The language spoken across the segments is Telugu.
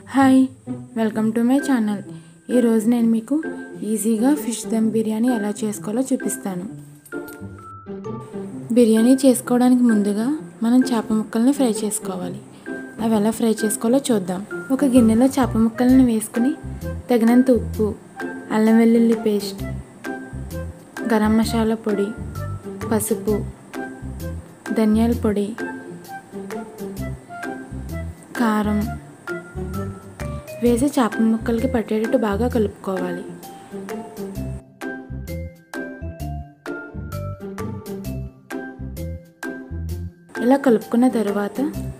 hi welcome to my channel ఈరోజు నేను మీకు ఈజీగా ఫిష్ దమ్ బిర్యానీ ఎలా చేసుకోవాలో చూపిస్తాను బిర్యానీ చేసుకోవడానికి ముందుగా మనం చేప ముక్కల్ని ఫ్రై చేసుకోవాలి అవి ఎలా ఫ్రై చేసుకోవాలో చూద్దాం ఒక గిన్నెలో చేప ముక్కలను వేసుకుని తగినంత ఉప్పు అల్లం వెల్లుల్లి పేస్ట్ గరం మసాలా పొడి పసుపు ధనియాల పొడి కారం వేసి చేప ముక్కలకి పట్టేటట్టు బాగా కలుపుకోవాలి ఇలా కలుపుకున్న తర్వాత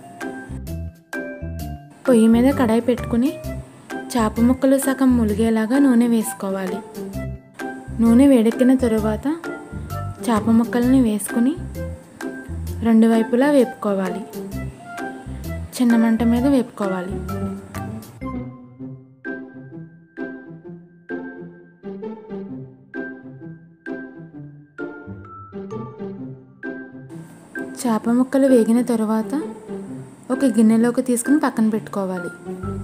పొయ్యి మీద కడాయి పెట్టుకుని చేప ముక్కలు సగం ములిగేలాగా నూనె వేసుకోవాలి నూనె వేడెక్కిన తరువాత చేప ముక్కల్ని వేసుకుని రెండు వైపులా వేపుకోవాలి చిన్న మంట మీద వేపుకోవాలి చేప ముక్కలు వేగిన తరువాత ఒక గిన్నెలోకి తీసుకుని పక్కన పెట్టుకోవాలి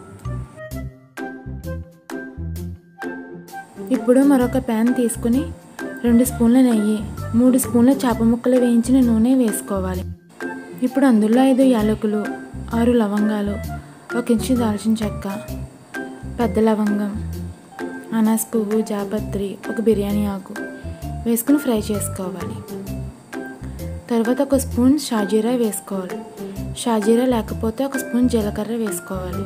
ఇప్పుడు మరొక ప్యాన్ తీసుకుని రెండు స్పూన్ల నెయ్యి మూడు స్పూన్ల చేప ముక్కలు వేయించిన నూనె వేసుకోవాలి ఇప్పుడు అందులో ఐదు యాలకులు ఆరు లవంగాలు ఒక ఇంచు దాల్చిన చెక్క పెద్ద లవంగం అనాస్ పువ్వు జాపత్రి ఒక బిర్యానీ ఆకు వేసుకుని ఫ్రై చేసుకోవాలి తర్వాత ఒక స్పూన్ షాజీరా వేసుకోవాలి షాజీరా లేకపోతే ఒక స్పూన్ జీలకర్ర వేసుకోవాలి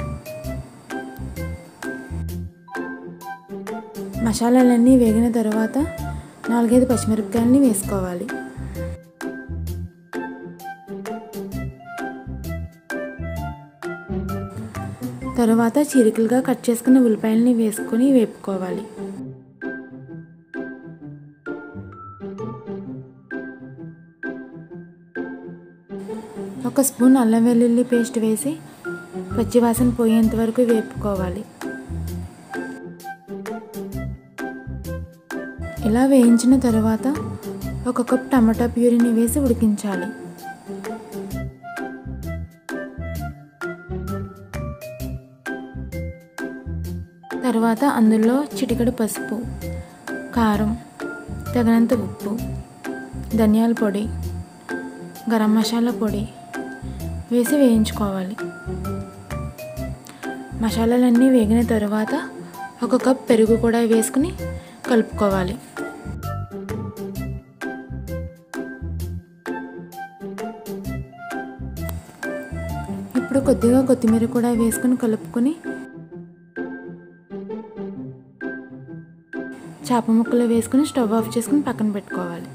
మసాలాలన్నీ వేగిన తర్వాత నాలుగైదు పచ్చిమిరపకాయలని వేసుకోవాలి తరువాత చిరుకులుగా కట్ చేసుకున్న ఉల్లిపాయలని వేసుకొని వేపుకోవాలి ఒక స్పూన్ అల్లం వెల్లుల్లి పేస్ట్ వేసి పచ్చివాసన పోయేంత వరకు వేపుకోవాలి ఇలా వేయించిన తర్వాత ఒక కప్ టమాటా ప్యూరీని వేసి ఉడికించాలి తర్వాత అందులో చిటికెడు పసుపు కారం తగినంత ఉప్పు ధనియాల పొడి గరం మసాలా పొడి వేసి వేయించుకోవాలి మసాలాలన్నీ వేగిన తర్వాత ఒక కప్ పెరుగు కూడా వేసుకుని కలుపుకోవాలి ఇప్పుడు కొద్దిగా కొత్తిమీర కూడా వేసుకుని కలుపుకొని చేప ముక్కలు వేసుకుని స్టవ్ ఆఫ్ చేసుకుని పక్కన పెట్టుకోవాలి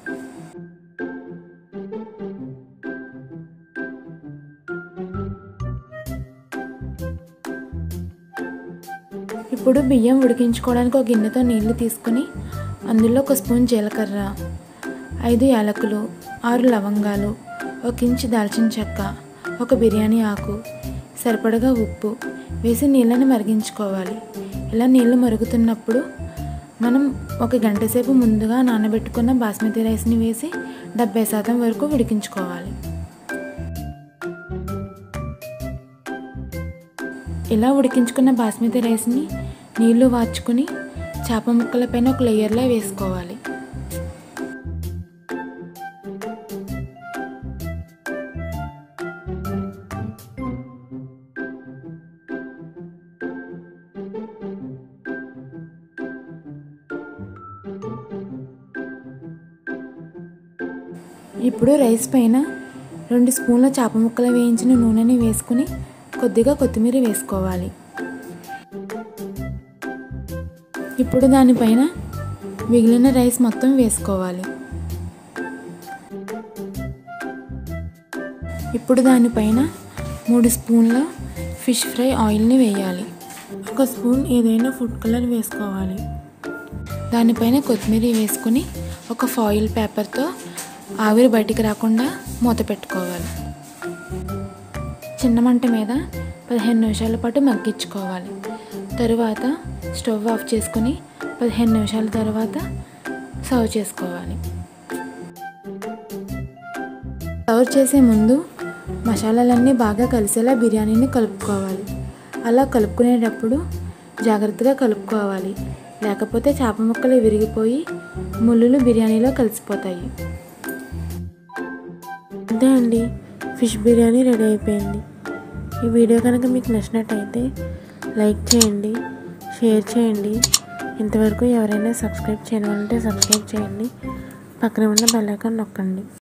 ఇప్పుడు బియ్యం ఉడికించుకోవడానికి ఒక గిన్నెతో నీళ్లు తీసుకుని అందులో ఒక స్పూన్ జీలకర్ర ఐదు యాలకులు ఆరు లవంగాలు ఒక ఇంచు దాల్చిన చెక్క ఒక బిర్యానీ ఆకు సరిపడగా ఉప్పు వేసి నీళ్ళని మరిగించుకోవాలి ఇలా నీళ్ళు మరుగుతున్నప్పుడు మనం ఒక గంట సేపు ముందుగా నానబెట్టుకున్న బాస్మతి రైస్ని వేసి డెబ్బై శాతం వరకు ఉడికించుకోవాలి ఇలా ఉడికించుకున్న బాస్మతి రైస్ని నీళ్లు వార్చుకుని చేప ముక్కల పైన ఒక లేయర్లో వేసుకోవాలి ఇప్పుడు రైస్ పైన రెండు స్పూన్ల చేప ముక్కలు వేయించిన నూనెని వేసుకుని కొద్దిగా కొత్తిమీర వేసుకోవాలి ఇప్పుడు దానిపైన మిగిలిన రైస్ మొత్తం వేసుకోవాలి ఇప్పుడు దానిపైన మూడు స్పూన్ల ఫిష్ ఫ్రై ఆయిల్ని వేయాలి ఒక స్పూన్ ఏదైనా ఫుడ్ కలర్ వేసుకోవాలి దానిపైన కొత్తిమీర వేసుకొని ఒక ఫాయిల్ పేపర్తో ఆవిరి బయటికి రాకుండా మూత పెట్టుకోవాలి చిన్న మంట మీద పదిహేను నిమిషాల పాటు మగ్గించుకోవాలి తరువాత స్టవ్ ఆఫ్ చేసుకొని పదిహేను నిమిషాల తర్వాత సర్వ్ చేసుకోవాలి సర్వ్ చేసే ముందు మసాలాలన్నీ బాగా కలిసేలా బిర్యానీని కలుపుకోవాలి అలా కలుపుకునేటప్పుడు జాగ్రత్తగా కలుపుకోవాలి లేకపోతే చేప ముక్కలు విరిగిపోయి ముళ్ళులు బిర్యానీలో కలిసిపోతాయి అంతే అండి ఫిష్ బిర్యానీ రెడీ అయిపోయింది ఈ వీడియో కనుక మీకు నచ్చినట్టయితే లైక్ చేయండి షేర్ చేయండి ఇంతవరకు ఎవరైనా సబ్స్క్రైబ్ చేయని వాళ్ళంటే సబ్స్క్రైబ్ చేయండి పక్కన ఉన్న బెల్ ఐకాన్ నొక్కండి